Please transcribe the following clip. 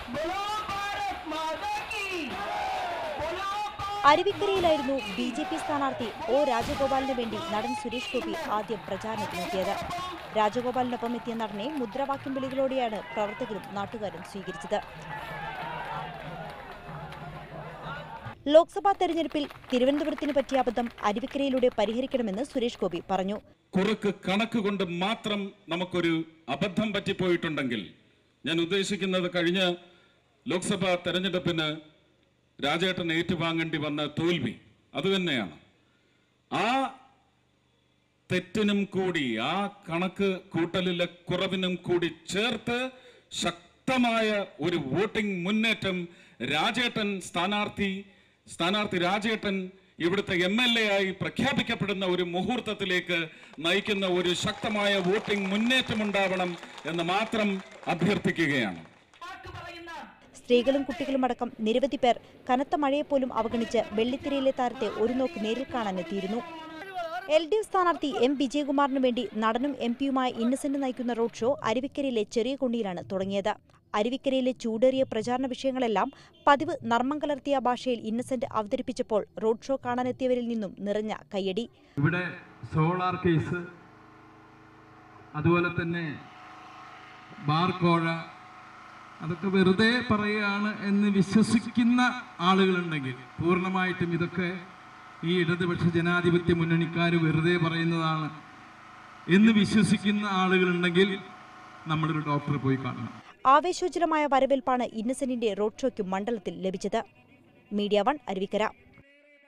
അരുവിക്കരയിലായിരുന്നു B J P സ്ഥാനാർത്ഥി O രാജഗോപാലിന് വേണ്ടി നടൻ സുരേഷ് ഗോപി ആദ്യം പ്രചാരണത്തിനെത്തിയത് രാജഗോപാലിനൊപ്പം എത്തിയ നടനെ മുദ്രാവാക്യം വിളികളോടെയാണ് പ്രവർത്തകരും നാട്ടുകാരും സ്വീകരിച്ചത് ലോക്സഭാ തെരഞ്ഞെടുപ്പിൽ തിരുവനന്തപുരത്തിന് പറ്റിയ അബദ്ധം അരുവിക്കരയിലൂടെ പരിഹരിക്കണമെന്ന് സുരേഷ് ഗോപി പറഞ്ഞു കുറുക്ക് കണക്ക് കൊണ്ട് മാത്രം നമുക്കൊരു അബദ്ധം പറ്റിപ്പോയിട്ടുണ്ടെങ്കിൽ ഞാൻ ഉദ്ദേശിക്കുന്നത് കഴിഞ്ഞ ലോക്സഭാ തെരഞ്ഞെടുപ്പിന് രാജേട്ടൻ ഏറ്റുവാങ്ങേണ്ടി വന്ന തോൽവി അതുതന്നെയാണ് ആ തെറ്റിനും കൂടി ആ കണക്ക് കൂട്ടലിലെ കുറവിനും കൂടി ചേർത്ത് ശക്തമായ ഒരു വോട്ടിംഗ് മുന്നേറ്റം രാജേട്ടൻ സ്ഥാനാർത്ഥി സ്ഥാനാർത്ഥി രാജേട്ടൻ ഇവിടുത്തെ എം എൽ എ ആയി പ്രഖ്യാപിക്കപ്പെടുന്ന ഒരു മുഹൂർത്തത്തിലേക്ക് നയിക്കുന്ന ഒരു ശക്തമായ വോട്ടിംഗ് മുന്നേറ്റമുണ്ടാവണം എന്ന് മാത്രം അഭ്യർത്ഥിക്കുകയാണ് സ്ത്രീകളും കുട്ടികളും അടക്കം നിരവധി പേർ കനത്ത മഴയെപ്പോലും അവഗണിച്ച് വെള്ളിത്തിരയിലെ താരത്തെ ഒരു നോക്ക് നേരിൽ കാണാനെത്തിയിരുന്നു എൽ ഡി എഫ് സ്ഥാനാർത്ഥി എം വിജയകുമാറിനു വേണ്ടി നടനും എം പിയുമായ ഇന്നസെന്റ് നയിക്കുന്ന റോഡ് ഷോ അരുവിക്കരയിലെ ചെറിയ കൊണ്ടിയിലാണ് തുടങ്ങിയത് അരുവിക്കരയിലെ ചൂടേറിയ പ്രചാരണ വിഷയങ്ങളെല്ലാം പതിവ് നർമ്മം കലർത്തിയ ഭാഷയിൽ ഇന്നസെന്റ് അവതരിപ്പിച്ചപ്പോൾ റോഡ് ഷോ കാണാനെത്തിയവരിൽ നിന്നും നിറഞ്ഞ കയ്യടി ഇവിടെ സോളാർ കേസ് അതുപോലെ തന്നെ ബാർക്കോഴ അതൊക്കെ വെറുതെ പറയുകയാണ് എന്ന് വിശ്വസിക്കുന്ന ആളുകളുണ്ടെങ്കിൽ പൂർണ്ണമായിട്ടും ഇതൊക്കെ ഈ ഇടതുപക്ഷ ജനാധിപത്യ മുന്നണിക്കാർ വെറുതെ പറയുന്നതാണ് എന്ന് വിശ്വസിക്കുന്ന ആളുകളുണ്ടെങ്കിൽ നമ്മളൊരു ഡോക്ടറെ പോയി കാണണം ആവേശോജ്വലമായ വരവേൽപ്പാണ് ഇന്നസെന്റിന്റെ റോഡ് ഷോയ്ക്ക് മണ്ഡലത്തിൽ ലഭിച്ചത് മീഡിയ വൺ അരുവിക്കര